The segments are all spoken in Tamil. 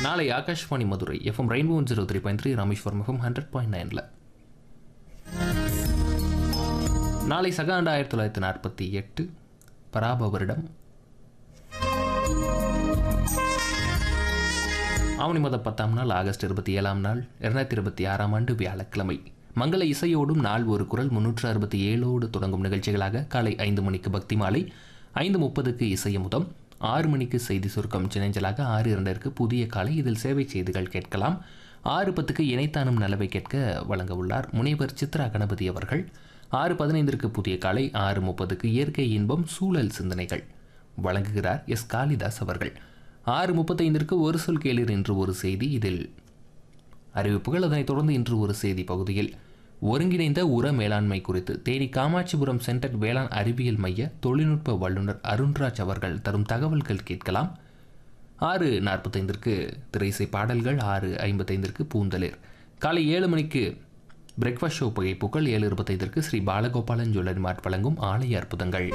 நாளை Akashvani Madurai F M rainbow zero three point three Rameswaram F M hundred point நைனில் நாளை சக ஆண்டு ஆயிரத்தி தொள்ளாயிரத்தி நாற்பத்தி எட்டு பராப வருடம் ஆவணி மாதம் பத்தாம் நாள் ஆகஸ்ட் இருபத்தி ஏழாம் நாள் இரண்டாயிரத்தி இருபத்தி ஆறாம் ஆண்டு வியாழக்கிழமை மங்கள இசையோடும் நாள் ஒரு குரல் முன்னூற்று அறுபத்தி ஏழோடு தொடங்கும் நிகழ்ச்சிகளாக காலை ஐந்து மணிக்கு பக்தி மாலை ஐந்து முப்பதுக்கு இசையமுதம் ஆறு மணிக்கு செய்தி சுருக்கம் சினஞ்சலாக ஆறு இரண்டிற்கு புதிய காலை இதில் சேவை செய்திகள் கேட்கலாம் ஆறு பத்துக்கு இணைத்தானும் நலவை கேட்க வழங்க உள்ளார் முனைவர் சித்ரா கணபதி அவர்கள் ஆறு பதினைந்திற்கு புதிய காலை ஆறு முப்பதுக்கு இயற்கை இன்பம் சூழல் சிந்தனைகள் வழங்குகிறார் எஸ் காளிதாஸ் அவர்கள் ஆறு முப்பத்தைந்திற்கு ஒரு சொல் கேளீர் என்று ஒரு செய்தி இதில் அறிவிப்புகள் அதனைத் தொடர்ந்து இன்று ஒரு செய்தி பகுதியில் ஒருங்கிணைந்த உர மேலாண்மை குறித்து தேனி காமாட்சிபுரம் சென்டர் வேளாண் அறிவியல் மைய தொழில்நுட்ப வல்லுநர் அருண்ராஜ் அவர்கள் தரும் தகவல்கள் கேட்கலாம் ஆறு நாற்பத்தைந்திற்கு திரைசை பாடல்கள் ஆறு ஐம்பத்தைந்திற்கு பூந்தளிர் காலை ஏழு மணிக்கு பிரேக்ஃபாஸ்ட் ஷோ புகைப்புகள் ஏழு இருபத்தைந்திற்கு ஸ்ரீ பாலகோபாலன் ஜுவல்லரி மார்ட் வழங்கும் ஆலய அற்புதங்கள்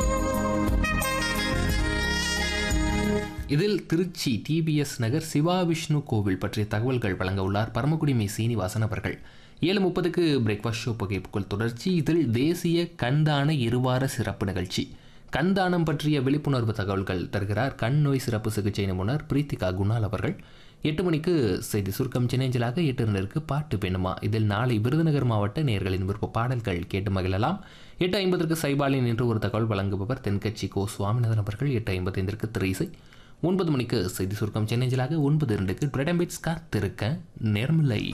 இதில் திருச்சி டிபிஎஸ் நகர் சிவா விஷ்ணு கோவில் பற்றிய தகவல்கள் வழங்க உள்ளார் பரமக்குடிமை சீனிவாசன் அவர்கள் ஏழு முப்பதுக்கு பிரேக்ஃபாஸ்ட் ஷோ புகைப்புகள் தொடர்ச்சி இதில் தேசிய கண்தான இருவார சிறப்பு நிகழ்ச்சி கண்தானம் பற்றிய விழிப்புணர்வு தகவல்கள் தருகிறார் கண் நோய் சிறப்பு சிகிச்சை நிபுணர் பிரீத்திகா குணால் அவர்கள் எட்டு மணிக்கு செய்தி சுருக்கம் சின்னஞ்சலாக எட்டு இரண்டிற்கு பாட்டு வேணுமா இதில் நாளை விருதுநகர் மாவட்ட நேர்களின் விருப்ப பாடல்கள் கேட்டு மகிழலாம் எட்டு ஐம்பதற்கு சைபாலின் என்று ஒரு தகவல் வழங்குபவர் தென்கட்சி கோ சுவாமிநாதன் அவர்கள் எட்டு ஐம்பத்தைந்திற்கு திரைசை ஒன்பது மணிக்கு செய்தி சுருக்கம் சென்னைஞ்சலாக ஒன்பது இரண்டுக்கு ட்ரெடம்பிட்ஸ் காத்திருக்க நேர்மில்லை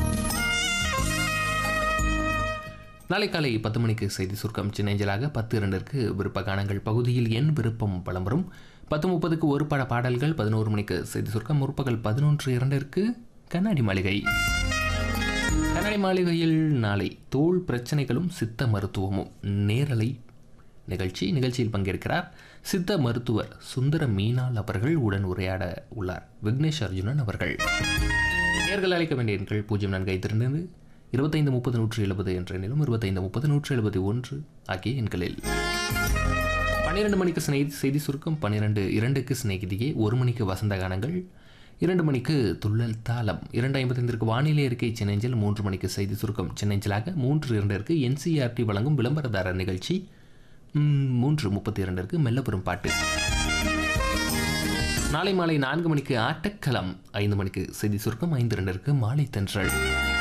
நாளை காலை பத்து மணிக்கு செய்தி சுருக்கம் சின்னஞ்சலாக பத்து இரண்டிற்கு விருப்ப கானங்கள் பகுதியில் என் விருப்பம் பலம் வரும் பத்து முப்பதுக்கு ஒரு பட பாடல்கள் பதினோரு மணிக்கு செய்தி சுருக்கம் முற்பகல் பதினொன்று இரண்டிற்கு கண்ணாடி மாளிகை கண்ணாடி மாளிகையில் நாளை தோல் பிரச்சனைகளும் சித்த மருத்துவமும் நேரலை நிகழ்ச்சி நிகழ்ச்சியில் பங்கேற்கிறார் சித்த மருத்துவர் சுந்தர மீனால் அவர்கள் உடன் உரையாட உள்ளார் விக்னேஷ் அர்ஜுனன் அவர்கள் நேர்கள் அழைக்க வேண்டிய எண்கள் பூஜ்ஜியம் நான்கு ஐந்து இருபத்தைந்து முப்பது நூற்றி எழுபது என்ற எண்ணிலும் இருபத்தைந்து முப்பது நூற்றி எழுபத்தி ஒன்று ஆகிய எண்களில் பன்னிரெண்டு மணிக்கு சினை செய்தி சுருக்கம் பன்னிரெண்டு இரண்டுக்கு சிநேகிதியே ஒரு மணிக்கு வசந்த கானங்கள் இரண்டு மணிக்கு துள்ளல் தாளம் இரண்டு ஐம்பத்தைந்திற்கு வானிலை அறிக்கை சின்னஞ்சல் மூன்று மணிக்கு செய்தி சுருக்கம் சின்னஞ்சலாக மூன்று இரண்டிற்கு என்சிஆர்டி வழங்கும் விளம்பரதாரர் நிகழ்ச்சி ம், மூன்று முப்பத்தி இரண்டிற்கு மெல்லபெரும் பாட்டு நாளை மாலை நான்கு மணிக்கு ஆட்டக்களம் ஐந்து மணிக்கு செய்தி சுருக்கம் ஐந்து இரண்டிற்கு மாலை தென்றல்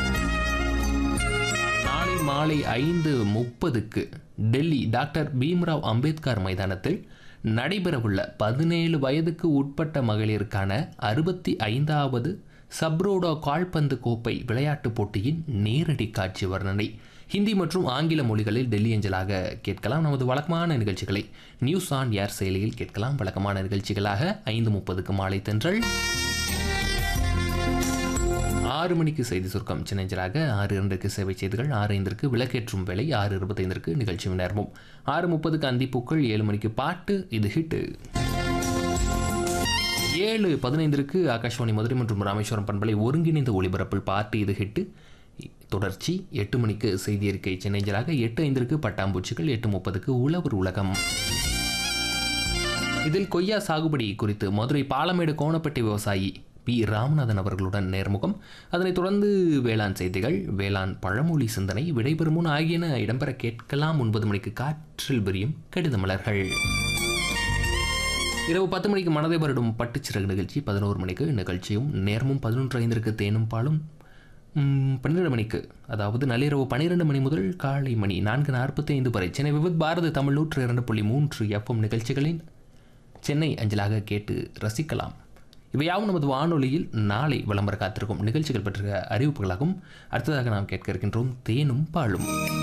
நாளை மாலை ஐந்து முப்பதுக்கு டெல்லி டாக்டர் பீம்ராவ் அம்பேத்கர் மைதானத்தில் நடைபெறவுள்ள பதினேழு வயதுக்கு உட்பட்ட மகளிருக்கான அறுபத்தி ஐந்தாவது சப்ரோடோ கால்பந்து கோப்பை விளையாட்டுப் போட்டியின் நேரடி காட்சி வர்ணனை ஹிந்தி மற்றும் ஆங்கில மொழிகளில் டெல்லி அஞ்சலாக கேட்கலாம் நமது வழக்கமான நிகழ்ச்சிகளை நியூஸ் ஆன் ஏர் செயலியில் கேட்கலாம் வழக்கமான நிகழ்ச்சிகளாக ஐந்து முப்பதுக்கு மாலை தென்றல் ஆறு மணிக்கு செய்தி சுருக்கம் சின்னஞ்சலாக ஆறு இரண்டுக்கு சேவை செய்திகள் ஆறு ஐந்திற்கு விளக்கேற்றும் வேலை ஆறு இருபத்தைந்திற்கு நிகழ்ச்சி நேரமும் ஆறு முப்பதுக்கு அந்திப்பூக்கள் ஏழு மணிக்கு பாட்டு இது ஹிட்டு ஏழு பதினைந்திற்கு ஆகாஷ்வாணி மதுரை மற்றும் ராமேஸ்வரம் பண்பலை ஒருங்கிணைந்த ஒளிபரப்பில் பாட்டு இது ஹிட்டு தொடர்ச்சி எட்டு மணிக்கு செய்தி அறிக்கை சின்னஞ்சலாக எட்டு ஐந்திற்கு பட்டாம்பூச்சிகள் எட்டு முப்பதுக்கு உழவர் உலகம் இதில் கொய்யா சாகுபடி குறித்து மதுரை பாலமேடு கோணப்பட்டி விவசாயி பி ராமநாதன் அவர்களுடன் நேர்முகம் அதனைத் தொடர்ந்து வேளாண் செய்திகள் வேளாண் பழமொழி சிந்தனை விடைபெறும் முன் ஆகியன இடம்பெற கேட்கலாம் ஒன்பது மணிக்கு காற்றில் விரியும் கடித மலர்கள் இரவு பத்து மணிக்கு மனதை வருடும் பட்டுச்சிறகு நிகழ்ச்சி பதினோரு மணிக்கு நிகழ்ச்சியும் நேரமும் பதினொன்று ஐந்திற்கு தேனும் பாலும் ம், பன்னிரண்டு மணிக்கு அதாவது நள்ளிரவு பன்னிரெண்டு மணி முதல் காலை மணி நான்கு நாற்பத்தி ஐந்து வரை சென்னை விவித் பாரதி தமிழ் நூற்று இரண்டு புள்ளி மூன்று எஃப்எம் நிகழ்ச்சிகளின் சென்னை அஞ்சலாக கேட்டு ரசிக்கலாம் இவையாவும் நமது வானொலியில் நாளை விளம்பர காத்திருக்கும் நிகழ்ச்சிகள் பற்றிய அறிவிப்புகளாகும் அடுத்ததாக நாம் கேட்க இருக்கின்றோம் தேனும் பாலும்